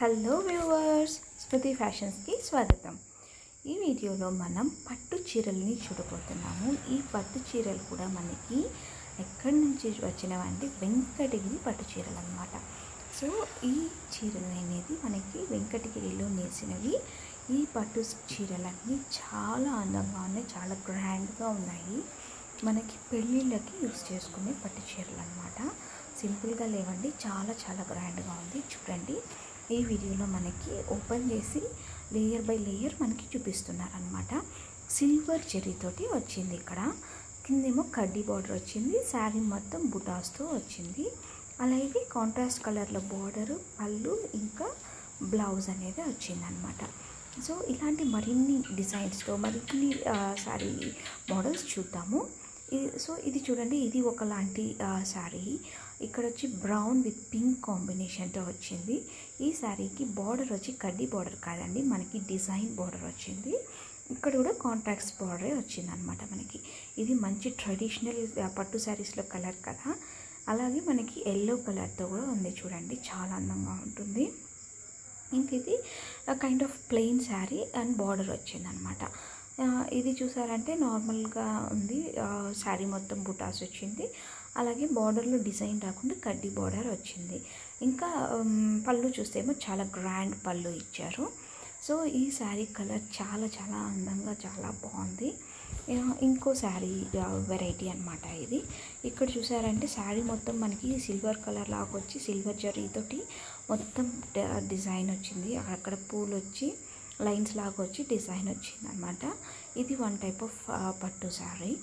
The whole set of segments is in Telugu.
హలో వ్యూవర్స్ స్మృతి ఫ్యాషన్స్కి స్వాగతం ఈ వీడియోలో మనం పట్టు చీరల్ని చూడబోతున్నాము ఈ పట్టు చీరలు కూడా మనకి ఎక్కడి నుంచి వచ్చినవంటే వెంకటగిరి పట్టు చీరలు అనమాట సో ఈ చీరలు అనేది మనకి వెంకటగిరిలో నేసినవి ఈ పట్టు చీరలన్నీ చాలా అందంగా ఉన్నాయి చాలా గ్రాండ్గా ఉన్నాయి మనకి పెళ్ళిళ్ళకి యూస్ చేసుకునే పట్టు చీరలు అనమాట సింపుల్గా లేవండి చాలా చాలా గ్రాండ్గా ఉంది చూడండి ఈ వీడియోలో మనకి ఓపెన్ చేసి లేయర్ బై లేయర్ మనకి చూపిస్తున్నారు అనమాట సిల్వర్ చెర్రీతోటి వచ్చింది ఇక్కడ కిందేమో కడ్డీ బార్డర్ వచ్చింది శారీ మొత్తం బుటాస్తో వచ్చింది అలాగే కాంట్రాస్ట్ కలర్లో బార్డరు పళ్ళు ఇంకా బ్లౌజ్ అనేది వచ్చిందనమాట సో ఇలాంటి మరిన్ని డిజైన్స్తో మరిన్ని శారీ మోడల్స్ చూద్దాము ఇది సో ఇది చూడండి ఇది ఒకలాంటి శారీ ఇక్కడ వచ్చి బ్రౌన్ విత్ పింక్ కాంబినేషన్తో వచ్చింది ఈ శారీకి బార్డర్ వచ్చి కడ్డీ బార్డర్ కాదండి మనకి డిజైన్ బార్డర్ వచ్చింది ఇక్కడ కూడా కాంట్రాక్ట్స్ బార్డరే వచ్చింది అనమాట మనకి ఇది మంచి ట్రెడిషనల్ పట్టు శారీస్లో కలర్ కదా అలాగే మనకి ఎల్లో కలర్తో కూడా ఉంది చూడండి చాలా అందంగా ఉంటుంది ఇంక ఇది kind of plain sari and border వచ్చిందనమాట ఇది చూసారంటే నార్మల్గా ఉంది శారీ మొత్తం బుటాస్ వచ్చింది అలాగే బార్డర్లో డిజైన్ రాకుండా కడ్డీ బార్డర్ వచ్చింది ఇంకా పళ్ళు చూస్తేమో చాలా గ్రాండ్ పళ్ళు ఇచ్చారు సో ఈ శారీ కలర్ చాలా చాలా అందంగా చాలా బాగుంది ఇంకో శారీ వెరైటీ అనమాట ఇది ఇక్కడ చూసారంటే శారీ మొత్తం మనకి సిల్వర్ కలర్ లాగా వచ్చి సిల్వర్ జరీతోటి మొత్తం డిజైన్ వచ్చింది అక్కడ పూలు వచ్చి లైన్స్ లాగా వచ్చి డిజైన్ వచ్చింది అనమాట ఇది వన్ టైప్ ఆఫ్ పట్టు శారీ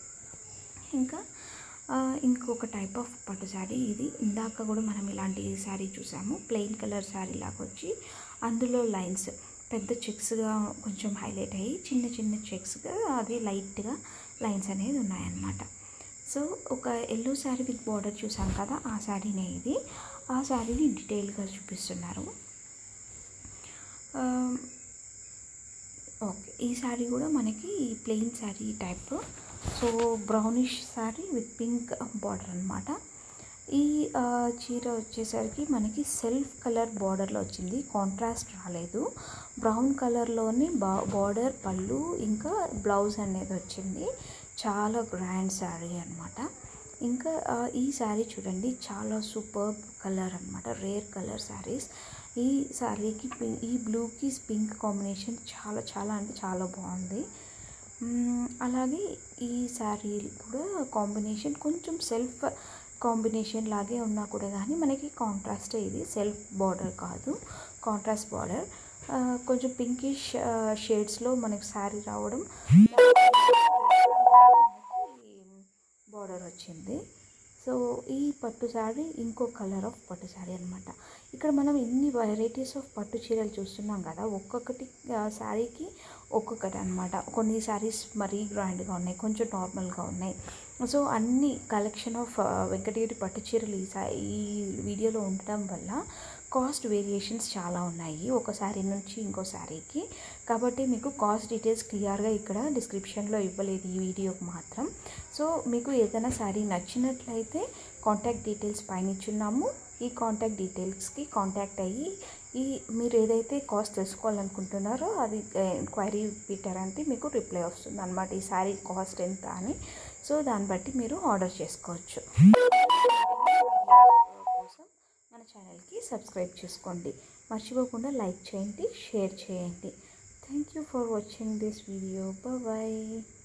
ఇంకా ఇంకొక టైప్ ఆఫ్ పట్టు శారీ ఇది ఇందాక కూడా మనం ఇలాంటి శారీ చూసాము ప్లెయిన్ కలర్ శారీ లాగా వచ్చి అందులో లైన్స్ పెద్ద చెక్స్గా కొంచెం హైలైట్ అయ్యి చిన్న చిన్న చెక్స్గా అది లైట్గా లైన్స్ అనేది ఉన్నాయన్నమాట సో ఒక ఎల్లో శారీ విత్ బార్డర్ చూసాం కదా ఆ శారీనే ఇది ఆ శారీని డీటెయిల్గా చూపిస్తున్నారు ఓకే ఈ శారీ కూడా మనకి plain sari type so brownish sari with pink border అనమాట ఈ చీర వచ్చేసరికి మనకి సెల్ఫ్ కలర్ బార్డర్లో వచ్చింది కాంట్రాస్ట్ రాలేదు బ్రౌన్ కలర్లోనే బా బార్డర్ పళ్ళు ఇంకా బ్లౌజ్ అనేది వచ్చింది చాలా గ్రాండ్ శారీ అనమాట ఇంకా ఈ శారీ చూడండి చాలా సూపర్ కలర్ అనమాట రేర్ కలర్ శారీస్ ఈ శారీకి ఈ బ్లూకి పింక్ కాంబినేషన్ చాలా చాలా అంటే చాలా బాగుంది అలాగే ఈ శారీ కూడా కాంబినేషన్ కొంచెం సెల్ఫ్ కాంబినేషన్ లాగే ఉన్నా కూడా కానీ మనకి కాంట్రాస్ట్ ఇది సెల్ఫ్ బార్డర్ కాదు కాంట్రాస్ట్ బార్డర్ కొంచెం పింకిష్ షేడ్స్లో మనకి శారీ రావడం బార్డర్ వచ్చింది సో ఈ పట్టు శారీ ఇంకో కలర్ ఆఫ్ పట్టు శారీ అనమాట ఇక్కడ మనం ఇన్ని వెరైటీస్ ఆఫ్ పట్టు చీరలు చూస్తున్నాం కదా ఒక్కొక్కటి శారీకి ఒక్కొక్కటి అనమాట కొన్ని శారీస్ మరీ గ్రాండ్గా ఉన్నాయి కొంచెం నార్మల్గా ఉన్నాయి సో అన్ని కలెక్షన్ ఆఫ్ వెంకటగిరి పట్టు చీరలు ఈ ఈ వీడియోలో ఉండడం వల్ల కాస్ట్ వేరియేషన్స్ చాలా ఉన్నాయి ఒక శారీ నుంచి ఇంకో శారీకి కాబట్టి మీకు కాస్ట్ డీటెయిల్స్ క్లియర్గా ఇక్కడ డిస్క్రిప్షన్లో ఇవ్వలేదు ఈ వీడియోకి మాత్రం సో మీకు ఏదైనా శారీ నచ్చినట్లయితే కాంటాక్ట్ డీటెయిల్స్ పైన ఇచ్చున్నాము ఈ కాంటాక్ట్ డీటెయిల్స్కి కాంటాక్ట్ అయ్యి ఈ మీరు ఏదైతే కాస్ట్ తెలుసుకోవాలనుకుంటున్నారో అది ఎంక్వైరీ పెట్టారంటే మీకు రిప్లై వస్తుంది అనమాట ఈ శారీ కాస్ట్ ఎంత అని సో దాన్ని బట్టి మీరు ఆర్డర్ చేసుకోవచ్చు కోసం మన ఛానల్కి సబ్స్క్రైబ్ చేసుకోండి మర్చిపోకుండా లైక్ చేయండి షేర్ చేయండి thank you for watching this video bye